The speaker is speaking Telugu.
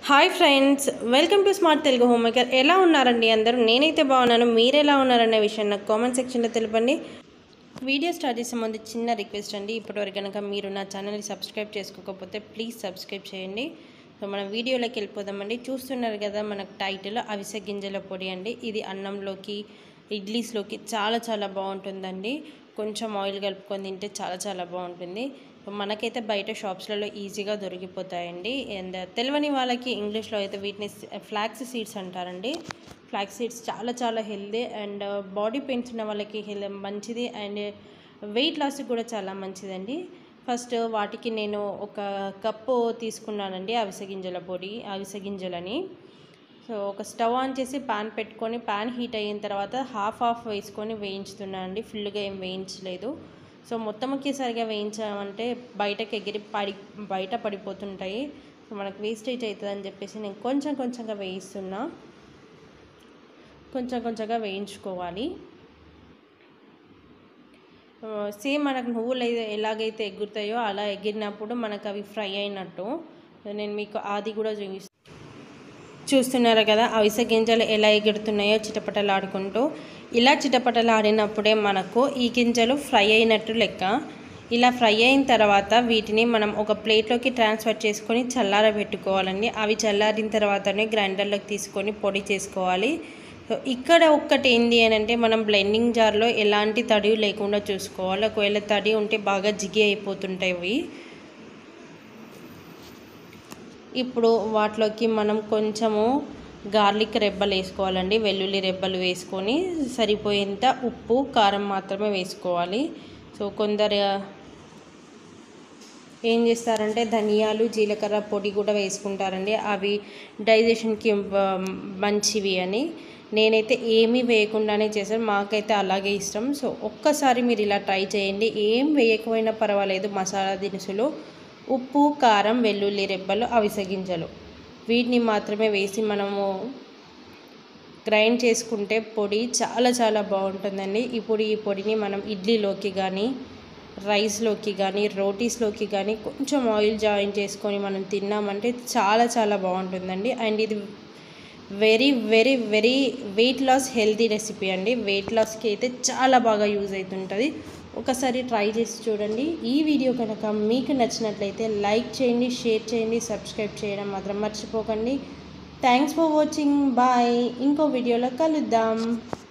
hi friends welcome to smart Telugu home maker ఎలా ఉన్నారండి అందరూ నేనైతే బాగున్నాను మీరు ఎలా ఉన్నారనే విషయం నాకు కామెంట్ సెక్షన్లో తెలపండి వీడియో స్టార్ట్ చేసే ముందు చిన్న రిక్వెస్ట్ అండి ఇప్పటివరకు కనుక మీరు నా ఛానల్ని సబ్స్క్రైబ్ చేసుకోకపోతే ప్లీజ్ సబ్స్క్రైబ్ చేయండి సో మన వీడియోలోకి వెళ్ళిపోదామండి చూస్తున్నారు కదా మనకు టైటిల్ అవిసె గింజల పొడి అండి ఇది అన్నంలోకి ఇడ్లీస్లోకి చాలా చాలా బాగుంటుందండి కొంచెం ఆయిల్ కలుపుకొని తింటే చాలా చాలా బాగుంటుంది మనకైతే బయట షాప్స్లలో ఈజీగా దొరికిపోతాయండి అండ్ తెలియని వాళ్ళకి ఇంగ్లీష్లో అయితే వీటిని ఫ్లాక్స్ సీడ్స్ అంటారండి ఫ్లాక్స్ సీడ్స్ చాలా చాలా హెల్దీ అండ్ బాడీ పెయిన్స్ ఉన్న వాళ్ళకి హెల్ మంచిది అండ్ వెయిట్ లాస్కి కూడా చాలా మంచిదండి ఫస్ట్ వాటికి నేను ఒక కప్పు తీసుకున్నానండి అవిసె గింజల పొడి అవిసె గింజలని సో ఒక స్టవ్ ఆన్ చేసి పాన్ పెట్టుకొని పాన్ హీట్ అయిన తర్వాత హాఫ్ హాఫ్ వేసుకొని వేయించుతున్నానండి ఫుల్గా ఏం వేయించలేదు సో మొత్తం ఒకేసారిగా వేయించామంటే బయటకు ఎగిరి పడి బయట పడిపోతుంటాయి సో మనకు వేస్టేజ్ అవుతుంది అని చెప్పేసి నేను కొంచెం కొంచెంగా వేయిస్తున్నా కొంచెం కొంచెంగా వేయించుకోవాలి సేమ్ మనకు నువ్వులు అయితే ఎలాగైతే ఎగురుతాయో అలా ఎగిరినప్పుడు మనకు అవి ఫ్రై అయినట్టు నేను మీకు అది కూడా చూపిస్తాను చూస్తున్నారు కదా అవిసె గింజలు ఎలా ఎగురుతున్నాయో చిటపటలాడుకుంటూ ఇలా చిటపటలాడినప్పుడే మనకు ఈ గింజలు ఫ్రై అయినట్టు లెక్క ఇలా ఫ్రై అయిన తర్వాత వీటిని మనం ఒక ప్లేట్లోకి ట్రాన్స్ఫర్ చేసుకొని చల్లార పెట్టుకోవాలండి అవి చల్లారిన తర్వాతనే గ్రైండర్లోకి తీసుకొని పొడి చేసుకోవాలి సో ఇక్కడ ఒక్కటి ఏంటి అని అంటే మనం బ్లెండింగ్ జార్లో ఎలాంటి తడి లేకుండా చూసుకోవాలి ఒకవేళ తడి ఉంటే బాగా జిగి అయిపోతుంటాయి ఇవి ఇప్పుడు వాటిలోకి మనం కొంచెము గార్లిక్ రెబ్బలు వేసుకోవాలండి వెల్లుల్లి రెబ్బలు వేసుకొని సరిపోయేంత ఉప్పు కారం మాత్రమే వేసుకోవాలి సో కొందరు ఏం చేస్తారంటే ధనియాలు జీలకర్ర పొడి కూడా వేసుకుంటారండి అవి డైజెషన్కి మంచివి అని నేనైతే ఏమీ వేయకుండానే చేశాను మాకైతే అలాగే ఇష్టం సో ఒక్కసారి మీరు ఇలా ట్రై చేయండి ఏం వేయకపోయినా పర్వాలేదు మసాలా దినుసులు ఉప్పు కారం వెల్లుల్లి రెబ్బలు అవిసె గింజలు వీటిని మాత్రమే వేసి మనము గ్రైండ్ చేసుకుంటే పొడి చాలా చాలా బాగుంటుందండి ఇప్పుడు ఈ పొడిని మనం ఇడ్లీలోకి కానీ రైస్లోకి కానీ రోటీస్లోకి కానీ కొంచెం ఆయిల్ జాయిన్ చేసుకొని మనం తిన్నామంటే చాలా చాలా బాగుంటుందండి అండ్ ఇది very very very weight loss healthy recipe అండి వెయిట్ లాస్కి అయితే చాలా బాగా యూజ్ అవుతుంటుంది ఒకసారి ట్రై చేసి చూడండి ఈ వీడియో కనుక మీకు నచ్చినట్లయితే లైక్ చేయండి షేర్ చేయండి సబ్స్క్రైబ్ చేయడం మాత్రం మర్చిపోకండి థ్యాంక్స్ ఫర్ వాచింగ్ బాయ్ ఇంకో వీడియోలో కలుద్దాం